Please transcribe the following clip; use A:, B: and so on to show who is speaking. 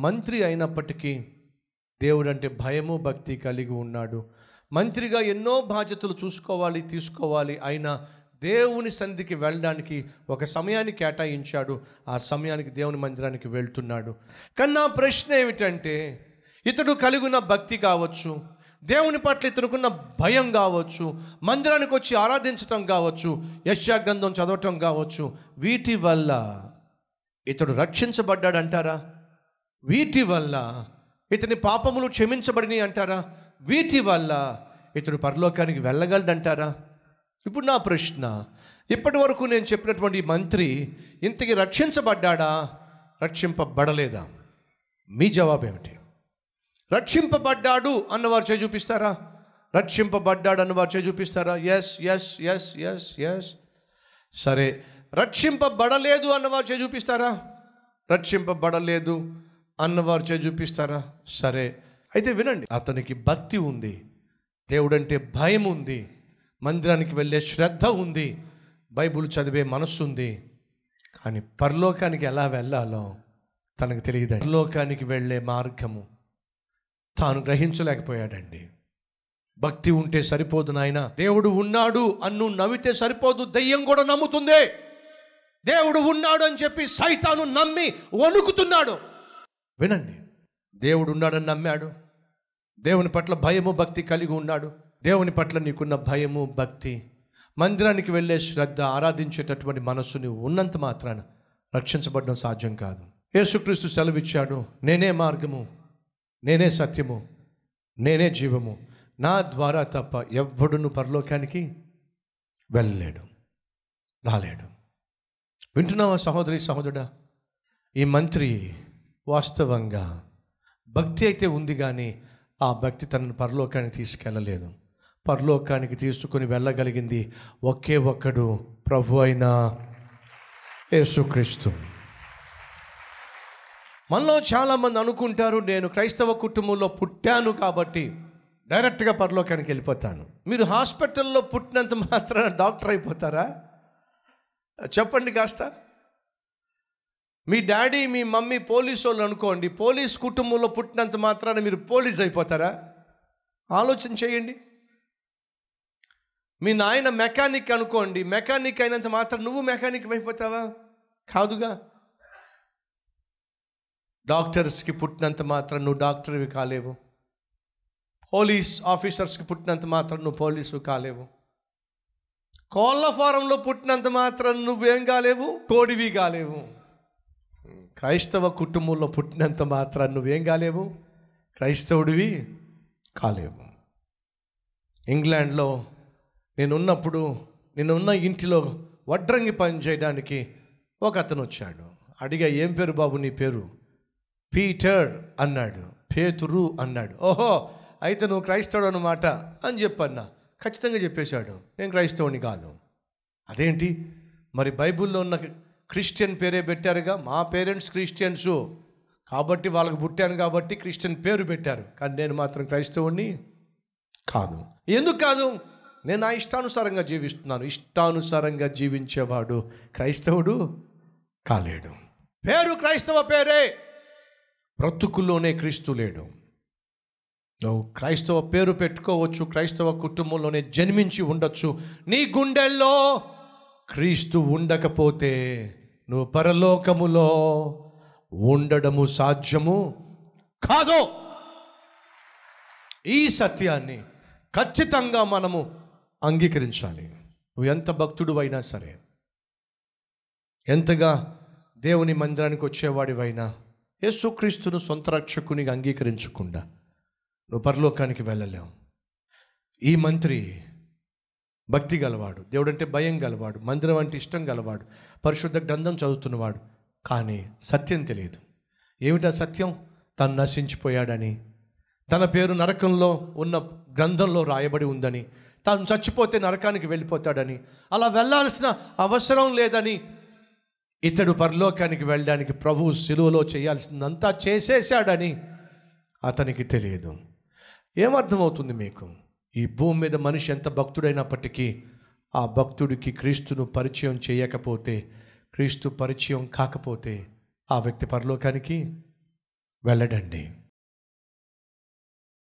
A: మంత్రి అయినప్పటికీ దేవుడు అంటే భయము భక్తి కలిగి ఉన్నాడు మంత్రిగా ఎన్నో బాధ్యతలు చూసుకోవాలి తీసుకోవాలి అయినా దేవుని సన్నిధికి వెళ్ళడానికి ఒక సమయాన్ని కేటాయించాడు ఆ సమయానికి దేవుని మందిరానికి వెళ్తున్నాడు కానీ నా ప్రశ్న ఏమిటంటే ఇతడు కలిగిన భక్తి కావచ్చు దేవుని పట్ల ఇతనుకున్న భయం కావచ్చు మందిరానికి వచ్చి ఆరాధించటం కావచ్చు యశ్యా గ్రంథం చదవటం కావచ్చు వీటి వల్ల ఇతడు రక్షించబడ్డాడంటారా వీటి వల్ల ఇతని పాపములు క్షమించబడినాయి అంటారా వీటి వల్ల ఇతడు పరలోకానికి వెళ్ళగలడంటారా ఇప్పుడు నా ప్రశ్న ఇప్పటి వరకు నేను చెప్పినటువంటి ఈ మంత్రి ఇంతకి రక్షించబడ్డాడా రక్షింపబడలేదా మీ జవాబు ఏమిటి రక్షింపబడ్డాడు అన్నవారు చేయి చూపిస్తారా రక్షింపబడ్డాడు అన్నవారు చేయి చూపిస్తారా yes yes yes yes yes సరే రక్షింపబడలేదు అన్నవారు చేయి చూపిస్తారా రక్షింపబడలేదు అన్నవారు చేయి చూపిస్తారా సరే అయితే వినండి అతనికి భక్తి ఉంది దేవుడంటే భయం ఉంది మందిరానికి వెళ్ళే శ్రద్ధ ఉంది బైబుల్ చదివే మనస్సు ఉంది కానీ పరలోకానికి ఎలా వెళ్ళాలో తనకు తెలియదు పరలోకానికి వెళ్ళే మార్గము తాను గ్రహించలేకపోయాడండి భక్తి ఉంటే సరిపోదు నాయన దేవుడు ఉన్నాడు అన్ను నవ్వితే సరిపోదు దయ్యం కూడా నమ్ముతుంది దేవుడు ఉన్నాడు అని చెప్పి సైతాను నమ్మి వణుకుతున్నాడు వినండి దేవుడు ఉన్నాడని నమ్మాడు దేవుని పట్ల భయము భక్తి కలిగి ఉన్నాడు దేవుని పట్ల నీకున్న భయము భక్తి మందిరానికి వెళ్ళే శ్రద్ధ ఆరాధించేటటువంటి మనస్సుని ఉన్నంత మాత్రాన రక్షించబడడం సాధ్యం కాదు యేసుక్రీస్తు సెలవిచ్చాడు నేనే మార్గము నేనే సత్యము నేనే జీవము నా ద్వారా తప్ప ఎవ్వడును పరలోకానికి వెళ్ళలేడు రాలేడు వింటున్నావా సహోదరి సహోదరుడా ఈ మంత్రి వాస్తవంగా భక్తి అయితే ఉంది కానీ ఆ భక్తి తనను పరలోకానికి తీసుకెళ్ళలేదు పరలోకానికి తీసుకుని వెళ్ళగలిగింది ఒకే ఒక్కడు ప్రభు అయిన యేసుక్రీస్తు మనలో చాలామంది అనుకుంటారు నేను క్రైస్తవ కుటుంబంలో పుట్టాను కాబట్టి డైరెక్ట్గా పరలోకానికి వెళ్ళిపోతాను మీరు హాస్పిటల్లో పుట్టినంత మాత్రాన డాక్టర్ అయిపోతారా చెప్పండి కాస్త మీ డాడీ మీ మమ్మీ పోలీసు వాళ్ళు అనుకోండి పోలీస్ కుటుంబంలో పుట్టినంత మాత్రాన మీరు పోలీస్ అయిపోతారా ఆలోచన చేయండి మీ నాయన మెకానిక్ అనుకోండి మెకానిక్ అయినంత మాత్రం నువ్వు మెకానిక్ అయిపోతావా కాదుగా డాక్టర్స్కి పుట్టినంత మాత్రం నువ్వు డాక్టర్వి కాలేవు పోలీస్ ఆఫీసర్స్కి పుట్టినంత మాత్రం నువ్వు పోలీసు కాలేవు కోళ్ళ ఫారంలో పుట్టినంత మాత్రం నువ్వేం కాలేవు కోడివి కాలేవు క్రైస్తవ కుటుంబంలో పుట్టినంత మాత్రం నువ్వేం కాలేవు క్రైస్తవుడివి కాలేవు ఇంగ్లాండ్లో నేనున్నప్పుడు నేనున్న ఇంటిలో వడ్రంగి పని చేయడానికి ఒక అతను వచ్చాడు అడిగా ఏం పేరు బాబు నీ పేరు పీటర్ అన్నాడు పేతురు అన్నాడు ఓహో అయితే నువ్వు క్రైస్తవుడు అనమాట అని చెప్పన్నా ఖచ్చితంగా చెప్పేశాడు నేను క్రైస్తవుని కాదు అదేంటి మరి బైబిల్లో ఉన్న క్రిస్టియన్ పేరే పెట్టారుగా మా పేరెంట్స్ క్రిస్టియన్సు కాబట్టి వాళ్ళకి పుట్టాను కాబట్టి క్రిస్టియన్ పేరు పెట్టారు కానీ నేను మాత్రం క్రైస్తవుని కాదు ఎందుకు కాదు నేను నా ఇష్టానుసారంగా జీవిస్తున్నాను ఇష్టానుసారంగా జీవించేవాడు క్రైస్తవుడు కాలేడు పేరు క్రైస్తవ పేరే బ్రతుకుల్లోనే క్రీస్తు లేడు నువ్వు క్రైస్తవ పేరు పెట్టుకోవచ్చు క్రైస్తవ కుటుంబంలోనే జన్మించి ఉండొచ్చు నీ గుండెల్లో క్రీస్తు ఉండకపోతే నువ్వు పరలోకములో ఉండడము సాధ్యము కాదు ఈ సత్యాన్ని ఖచ్చితంగా మనము అంగీకరించాలి నువ్వు ఎంత భక్తుడు అయినా సరే ఎంతగా దేవుని మందిరానికి వచ్చేవాడివైనా యేసుక్రీస్తును సొంత రక్షకునిగా అంగీకరించకుండా నువ్వు పరలోకానికి వెళ్ళలేవు ఈ మంత్రి భక్తి గలవాడు దేవుడంటే భయం గలవాడు మందిరం అంటే ఇష్టం గలవాడు పరిశుద్ధ గ్రంథం చదువుతున్నవాడు కానీ సత్యం తెలియదు ఏమిటా సత్యం తను నశించిపోయాడని తన పేరు నరకంలో ఉన్న గ్రంథంలో రాయబడి ఉందని తాను చచ్చిపోతే నరకానికి వెళ్ళిపోతాడని అలా వెళ్ళాల్సిన అవసరం లేదని ఇతడు పరలోకానికి వెళ్ళడానికి ప్రభువు సిలువలో చేయాల్సిందంతా చేసేశాడని అతనికి తెలియదు ఏమర్థమవుతుంది మీకు ఈ భూమి మీద మనిషి ఎంత భక్తుడైనప్పటికీ ఆ భక్తుడికి క్రీస్తును పరిచయం చేయకపోతే క్రీస్తు పరిచయం కాకపోతే ఆ వ్యక్తి పరలోకానికి వెళ్ళడండి